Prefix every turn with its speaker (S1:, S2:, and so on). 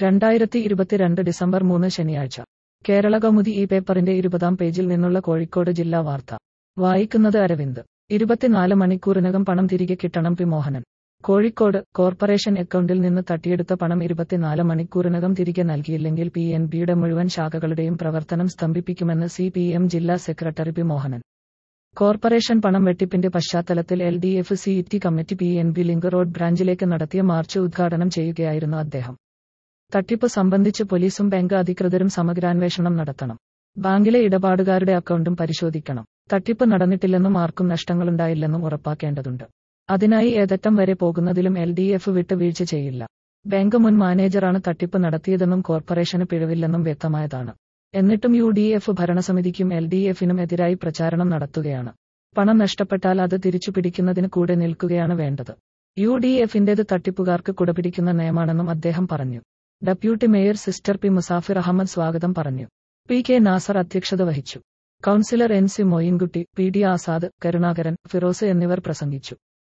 S1: രണ്ടായിരത്തി ഇരുപത്തിരണ്ട് ഡിസംബർ മൂന്ന് ശനിയാഴ്ച കേരള കൗമുദി ഈ പേപ്പറിന്റെ ഇരുപതാം പേജിൽ നിന്നുള്ള കോഴിക്കോട് ജില്ലാ വാർത്ത വായിക്കുന്നത് അരവിന്ദ് ഇരുപത്തിനാല് മണിക്കൂറിനകം പണം തിരികെ കിട്ടണം പി മോഹനൻ കോഴിക്കോട് കോർപ്പറേഷൻ അക്കൗണ്ടിൽ നിന്ന് തട്ടിയെടുത്ത പണം ഇരുപത്തിനാല് മണിക്കൂറിനകം തിരികെ നൽകിയില്ലെങ്കിൽ പി എൻ ബിയുടെ മുഴുവൻ ശാഖകളുടെയും പ്രവർത്തനം സ്തംഭിപ്പിക്കുമെന്ന് സി പി എം ജില്ലാ സെക്രട്ടറി പി മോഹനൻ കോർപ്പറേഷൻ പണം വെട്ടിപ്പിന്റെ പശ്ചാത്തലത്തിൽ L D F C T committee P N B link road ബ്രാഞ്ചിലേക്ക് നടത്തിയ മാർച്ച് ഉദ്ഘാടനം ചെയ്യുകയായിരുന്നു അദ്ദേഹം തട്ടിപ്പ് സംബന്ധിച്ച് പോലീസും ബാങ്ക് അധികൃതരും സമഗ്രാന്വേഷണം നടത്തണം ബാങ്കിലെ ഇടപാടുകാരുടെ അക്കൗണ്ടും പരിശോധിക്കണം തട്ടിപ്പ് നടന്നിട്ടില്ലെന്നും ആർക്കും നഷ്ടങ്ങളുണ്ടായില്ലെന്നും ഉറപ്പാക്കേണ്ടതുണ്ട് അതിനായി ഏതറ്റം വരെ പോകുന്നതിലും എൽ ഡി എഫ് വിട്ട് വീഴ്ച ചെയ്യില്ല ബാങ്ക് മുൻ മാനേജറാണ് തട്ടിപ്പ് നടത്തിയതെന്നും കോർപ്പറേഷന് പിഴവില്ലെന്നും വ്യക്തമായതാണ് എന്നിട്ടും യു ഡി എഫ് ഭരണസമിതിക്കും എൽ ഡി എഫിനും എതിരായി പ്രചാരണം നടത്തുകയാണ് പണം നഷ്ടപ്പെട്ടാൽ അത് തിരിച്ചു പിടിക്കുന്നതിന് കൂടെ നിൽക്കുകയാണ് വേണ്ടത് യു ഡി എഫിന്റേത് തട്ടിപ്പുകാർക്ക് കുടപിടിക്കുന്ന നയമാണെന്നും അദ്ദേഹം പറഞ്ഞു deputy mayor sister P Musafir Ahammed സ്വാഗതം പറഞ്ഞു പി കെ നാസർ അധ്യക്ഷത വഹിച്ചു councillor N C Moinkutty P D Azad Karunakaran Firoz എന്നിവർ പ്രസംഗിച്ചു